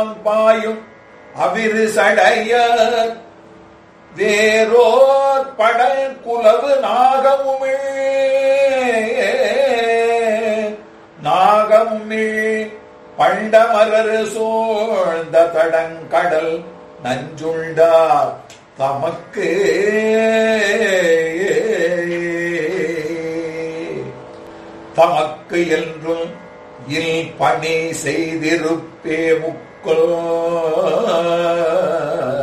பாயும் அவிரு சடைய வேரோர் படல் குலவு நாகமுமிழ் நாகமுமிழ் பண்டமரர் சோழ்ந்த தடங்கடல் நஞ்சுண்டார் தமக்கு தமக்கு என்றும் இல் பணி செய்திருப்பே முக்கோ